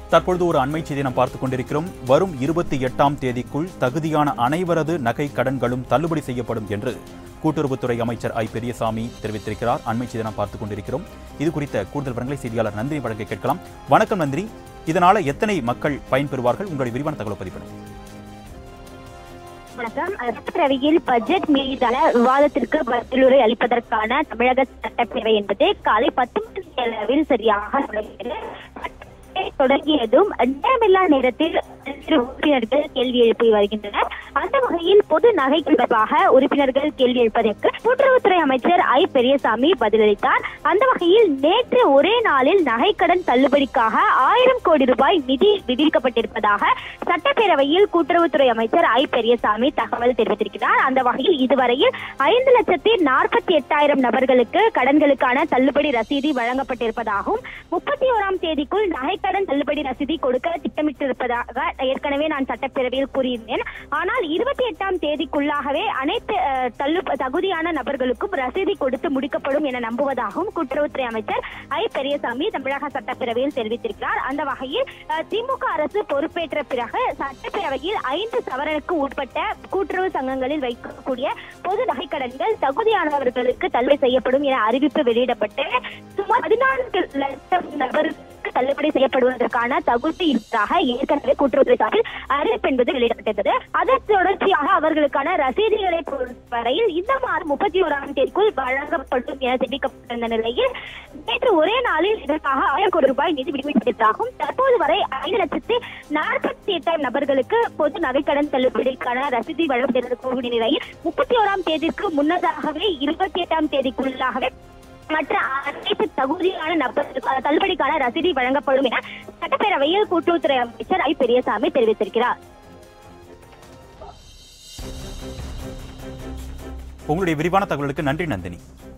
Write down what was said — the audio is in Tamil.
தற்பொழுது ஒரு அண்மை செய்தி நாம் பார்த்துக் கொண்டிருக்கிறோம் வரும் இருபத்தி எட்டாம் தேதிக்குள் தகுதியான அனைவரது நகை கடன்களும் தள்ளுபடி செய்யப்படும் என்று கூட்டுறவுத்துறை அமைச்சர் ஐ பெரியசாமி தெரிவித்திருக்கிறார் அண்மை செய்தி நாம் பார்த்துக் கொண்டிருக்கிறோம் இது குறித்த கூடுதல் விவரங்களை செய்தியாளர் நந்தினி வழங்க கேட்கலாம் வணக்கம் நந்தினி இதனால எத்தனை மக்கள் பயன்பெறுவார்கள் உங்களுடைய விரிவான தகவல் பதிவு வணக்கம் சட்டப்பேரவையில் பட்ஜெட் மீதான விவாதத்திற்கு பதிலுரை அளிப்பதற்கான தமிழக சட்டப்பேரவை என்பது காலை பத்து மணி அளவில் சரியாக தொடங்கியது தொடங்கியதும் நேரமில்லா நேரத்தில் பல்வேறு உறுப்பினர்கள் கேள்வி எழுப்பி வருகின்றனர் அந்த வகையில் பொது நகை தொடர்பாக உறுப்பினர்கள் கேள்வி எழுப்பதற்கு கூட்டுறவுத்துறை அமைச்சர் ஐ பெரியசாமி பதிலளித்தார் அந்த வகையில் நேற்று ஒரே நாளில் நகைக்கடன் தள்ளுபடிக்காக ஆயிரம் கோடி ரூபாய் நிதி விதிக்கப்பட்டிருப்பதாக சட்டப்பேரவையில் கூட்டுறவுத்துறை அமைச்சர் ஐ பெரியசாமி தகவல் தெரிவித்திருக்கிறார் அந்த வகையில் இதுவரையில் ஐந்து லட்சத்தி நாற்பத்தி எட்டாயிரம் நபர்களுக்கு கடன்களுக்கான தள்ளுபடி ரசீதி வழங்கப்பட்டிருப்பதாகவும் முப்பத்தி ஓராம் தேதிக்குள் நகைக்கடன் தள்ளுபடி ரசீதி கொடுக்க திட்டமிட்டிருப்பதாக ஏற்கனவே நான் சட்டப்பேரவையில் கூறியிருந்தேன் ஆனால் இருபத்தி எட்டாம் தேதிக்குள்ளாகவே அனைத்து அஹ், தள்ளு தகுதியான நபர்களுக்கும் ரசீதி கொடுத்து முடிக்கப்படும் என நம்புவதாகவும் கூட்டுறவுத்துறை அமைச்சர் ஐ பெரியசாமி தமிழக சட்டப்பேரவையில் தெரிவித்திருக்கிறார் அந்த வகையில் அஹ், திமுக அரசு பொறுப்பேற்ற பிறகு சட்டப்பேரவையில் ஐந்து சவரனுக்கு உட்பட்ட கூட்டுறவு சங்கங்களில் வைக்கக்கூடிய பொது நகைக்கடன்கள் தகுதியானவர்களுக்கு தள்ளுபடி செய்யப்படும் என அறிவிப்பு வெளியிடப்பட்டு சுமார் பதினான்கு லட்சம் நபருக்கு தள்ளுபடி செய்யப்படுவதற்கான தகுதி இருப்பதாக ஏற்கனவே கூட்டுறவுத்துறை சார்பில் அறிவிப்பு என்பது வெளியிடப்பட்டிருந்தது அதன் தொடர்ச்சியாக அவர்களுக்கான ரசீதுகளை பொறுத்தவரையில் இந்த மாதம் முப்பத்தி ஓராம் தேதிக்குள் வழங்கப்படும் என தெரிவிக்கப்பட்டிருந்த நிலையில் நேற்று ஒரே நாளில் இதற்காக ஆயிரம் கோடி ரூபாய் நிதி விடுவிக்கப்பட்டதாகவும் தற்போது வரை ஐந்து லட்சத்து நாற்பத்தி எட்டாயிரம் நபர்களுக்கு பொது நகைக்கடன் தள்ளுபடிக்கான ரசீது வழங்கப்பட்டிருக்கக்கூடிய நிலையில் முப்பத்தி ஓராம் தேதிக்கு முன்னதாகவே இருபத்தி எட்டாம் தேதிக்குள்ளாகவே மற்ற அனைத்து தகுதியான நபர்களுக்கு தள்ளுபடிக்கான ரசீதி வழங்கப்படும் என சட்டப்பேரவையில் கூட்டுறவுத்துறை அமைச்சர் ஐ பெரியசாமி தெரிவித்திருக்கிறார் உங்களுடைய விரிவான தகவலுக்கு நன்றி நந்தினி